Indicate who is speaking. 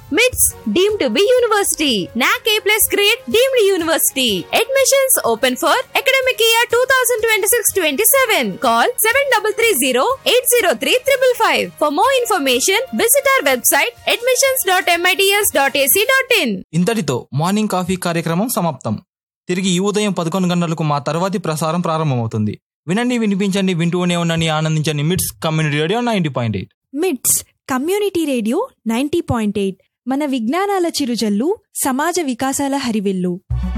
Speaker 1: మిట్స్ deem to B university NAAC A plus grade deemed university admissions open for academic year two thousand twenty six twenty seven call seven double three zero eight zero three triple five for more information visit our website admissions dot MITS dot AC dot in
Speaker 2: ఇంతటితో morning coffee కార్యక్రమం సమాప్తం తిరిగి ఈ ఉదయం పదకొండు గంటలకు మా తర్వాతి ప్రసారం ప్రారంభమవుతుంది వినండి వినిపించండి వింటూనే ఉండండి ఆనందించండి MITS community radio ninety point eight
Speaker 3: MITS community radio ninety point eight మన విజ్ఞానాల చిరుజల్లు సమాజ వికాసాల హరివిల్లు